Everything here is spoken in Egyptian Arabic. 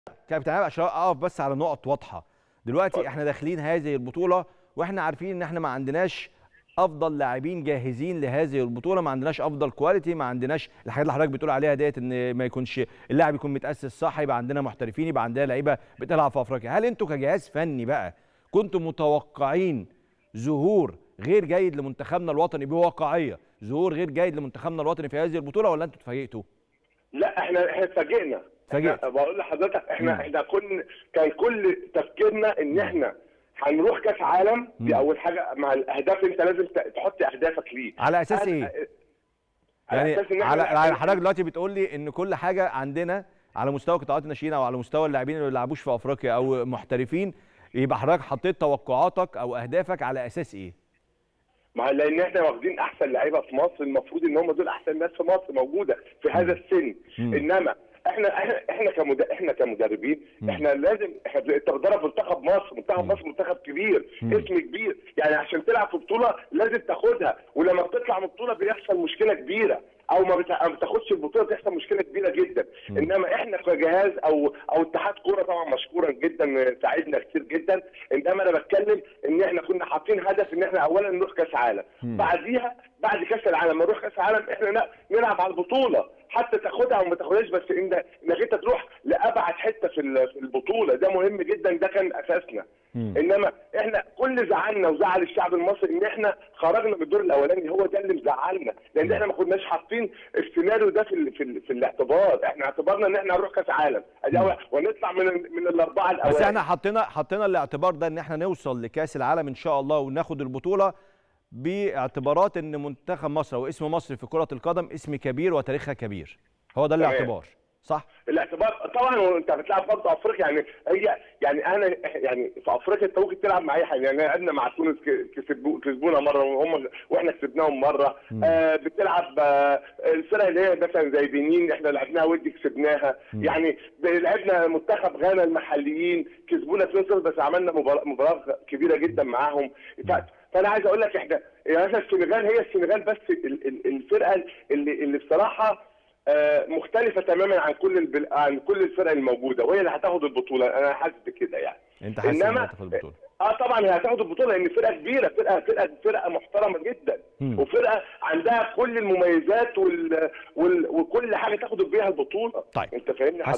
كابتن عماد عشان اقف بس على نقط واضحه دلوقتي اتفضل. احنا داخلين هذه البطوله واحنا عارفين ان احنا ما عندناش افضل لاعبين جاهزين لهذه البطوله ما عندناش افضل كواليتي ما عندناش الحاجات اللي حضرتك بتقول عليها ديت ان ما يكونش اللاعب يكون متاسس صح يبقى عندنا محترفين يبقى عندنا لعيبه بتلعب في افريقيا هل انتوا كجهاز فني بقى كنتم متوقعين ظهور غير جيد لمنتخبنا الوطني بواقعيه ظهور غير جيد لمنتخبنا الوطني في هذه البطوله ولا انتوا اتفاجئتوا لا احنا احنا اتفاجئنا اتفاجئت. احنا بقول لحضرتك احنا مم. احنا كن كان كل تفكيرنا ان احنا هنروح كاس عالم مم. دي اول حاجه مع الاهداف انت لازم ت- تحط اهدافك ليه على اساس أنا- ايه على يعني اساس ان على احنا على حضرتك دلوقتي بتقول لي ان كل حاجه عندنا على مستوى قطاعات الناشئين او على مستوى اللاعبين اللي ما بيلعبوش في افريقيا او محترفين يبقى حضرتك حطيت توقعاتك او اهدافك على اساس ايه؟ ما هو لان احنا واخدين احسن لعيبه في مصر المفروض ان هم دول احسن ناس في مصر موجوده في هذا السن مم. انما احنا احنا احنا كمد... احنا كمدربين مم. احنا لازم احنا انت بتدرب منتخب مصر منتخب مم. مصر منتخب كبير مم. اسم كبير يعني عشان تلعب في بطوله لازم تاخدها ولما بتطلع من البطوله بيحصل مشكله كبيره او ما بتا- ما بتاخدش البطوله بتحصل مشكله كبيره جدا مم. انما احنا كجهاز او او اتحاد كوره طبعا مشكورا جدا ساعدنا كتير جدا انما انا بتكلم ان احنا كنا حاطين هدف ان احنا اولا نروح كاس عالم مم. بعديها بعد كاس العالم لما نروح كاس العالم احنا ن- نلعب على البطوله حتى تاخدها او ما تاخدهاش بس انت انك انت تروح لابعد حته في ال- في البطوله ده مهم جدا ده كان اساسنا مم. انما احنا كل زعلنا وزعل الشعب المصري ان احنا خرجنا من الدور الاولاني هو ده اللي مزعلنا لان احنا ما كناش حاطين السيناريو ده في ال في, ال في الاعتبار احنا اعتبرنا ان احنا هنروح كاس عالم أدي أول- ونطلع من ال- من الاربعه الاوائل بس احنا حطينا حطينا الاعتبار ده ان احنا نوصل لكاس العالم ان شاء الله وناخد البطوله باعتبارات ان منتخب مصر او اسم مصر في كره القدم اسم كبير وتاريخها كبير هو ده تمام. الاعتبار صح؟ الاعتبار طبعا وانت بتلعب برضه افريقيا يعني هي يعني انا يعني في افريقيا انت ممكن تلعب مع اي حاجه يعني لعبنا مع تونس ك- كسبو كسبونا مره وهم واحنا كسبناهم مره مم. آه بتلعب آه الفرق اللي هي مثلا زي بنين احنا لعبناها ودي كسبناها مم. يعني ب- لعبنا منتخب غانا المحليين كسبونا 2-0 بس عملنا مباراه مباراه كبيره جدا معاهم ف- فانا عايز اقول لك احنا يعني مثلا السنغال هي السنغال بس ال- ال- الفرقه اللي اللي بصراحه آه، مختلفة تماما عن كل البل... عن كل الفرق الموجودة وهي اللي هتاخد البطولة أنا حاسس بكده يعني انت حاسس ان إنما- هتاخد البطوله اه طبعا هي هتاخد البطولة لأن فرقة كبيرة فرقة فرقة فرقة محترمة جدا مم. وفرقة عندها كل المميزات وال... وال... وكل حاجة تاخد بيها البطولة طيب. أنت فاهمني هسألك